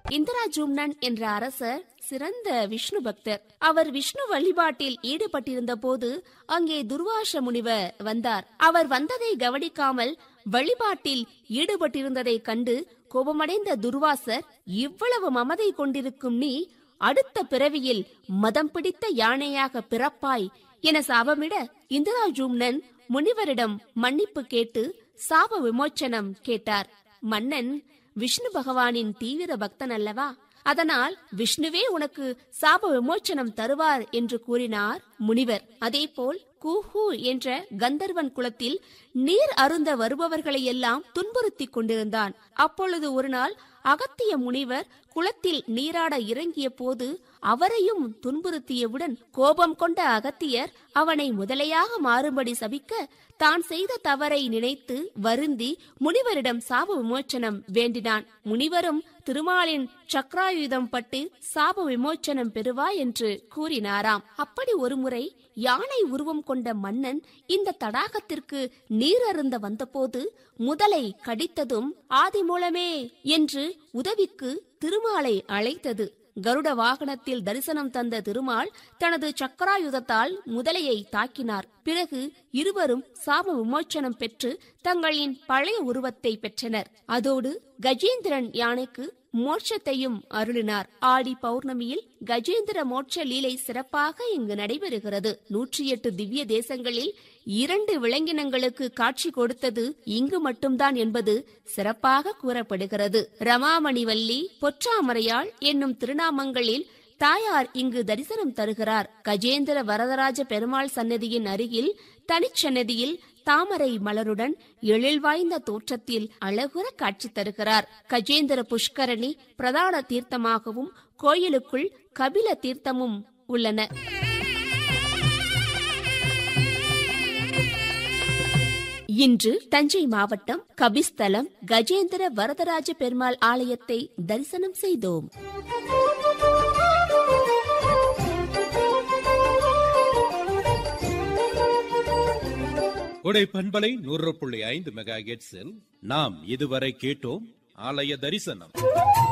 இந்திராஜூம்னன் என்ற அரசர் சிறந்த விஷ்ணு பக்தர் அவர் விஷ்ணு வழிபாட்டில் ஈடுபட்டிருந்த போது அங்கே துர்வாச முனிவர் வந்தார் அவர் வந்ததை கவனிக்காமல் வழிபாட்டில் ஈடுபட்டிருந்ததை கண்டு கோபமடைந்த துர்வாசர் இவ்வளவு மமதை கொண்டிருக்கும் நீ அடுத்த பிறவியில் மதம் பிடித்த யானையாக பிறப்பாய் என சாபமிட இந்திராஜூம்னன் முனிவரிடம் மன்னிப்பு கேட்டு சாப விமோச்சனம் கேட்டார் மன்னன் விஷ்ணு பகவானின் தீவிர பக்தன் அல்லவா அதனால் விஷ்ணுவே உனக்கு சாப விமோச்சனம் தருவார் என்று கூறினார் முனிவர் அதேபோல் கூஹு என்ற கந்தர்வன் குலத்தில் நீர் அருந்த வருபவர்களை எல்லாம் துன்புறுத்திக் கொண்டிருந்தான் அப்பொழுது ஒரு நாள் அகத்திய முனிவர் குளத்தில் நீராட இறங்கிய போது அவரையும் துன்புறுத்தியவுடன் கோபம் கொண்ட அகத்தியர் அவனை முதலையாக மாறும்படி சபிக்க தான் செய்த தவறை நினைத்து வருந்தி முனிவரிடம் சாப விமோச்சனம் வேண்டினான் முனிவரும் திருமாலின் சக்ராயுதம் பட்டு சாப விமோச்சனம் பெறுவாய் என்று கூறினாராம் அப்படி ஒருமுறை யானை உருவம் கொண்ட மன்னன் இந்த தடாகத்திற்கு நீர் அருந்த வந்தபோது முதலை கடித்ததும் ஆதி மூலமே என்று உதவிக்கு திருமாலை அழைத்தது கருட வாகனத்தில் தரிசனம் தந்த திருமால் தனது சக்கராயுதத்தால் முதலையை தாக்கினார் பிறகு இருவரும் சாப விமோச்சனம் பெற்று தங்களின் பழைய உருவத்தை பெற்றனர் அதோடு கஜேந்திரன் யானைக்கு மோட்சத்தையும் அருளினார் ஆடி பௌர்ணமியில் கஜேந்திர மோட்ச லீலை சிறப்பாக இங்கு நடைபெறுகிறது நூற்றி எட்டு திவ்ய தேசங்களில் இரண்டு விலங்கினங்களுக்கு காட்சி கொடுத்தது இங்கு மட்டும்தான் என்பது சிறப்பாக கூறப்படுகிறது ரமாமணிவல்லி பொற்றாமரையாள் என்னும் திருநாமங்களில் தாயார் இங்கு தரிசனம் தருகிறார் கஜேந்திர வரதராஜ பெருமாள் சன்னதியின் அருகில் தனிச்சன்னதியில் தாமரை மலருடன் எழில் வாய்ந்த தோற்றத்தில் அழகுற காட்சி தருகிறார் கஜேந்திர புஷ்கரணி பிரதான தீர்த்தமாகவும் கோயிலுக்குள் கபில தீர்த்தமும் உள்ளன இன்று தஞ்சை மாவட்டம் கபிஸ்தலம் கஜேந்திர வரதராஜ பெருமாள் ஆலயத்தை தரிசனம் செய்தோம் கொடை பண்பலை நூறு புள்ளி ஐந்து மெகா நாம் இதுவரை கேட்டோம் ஆலய தரிசனம்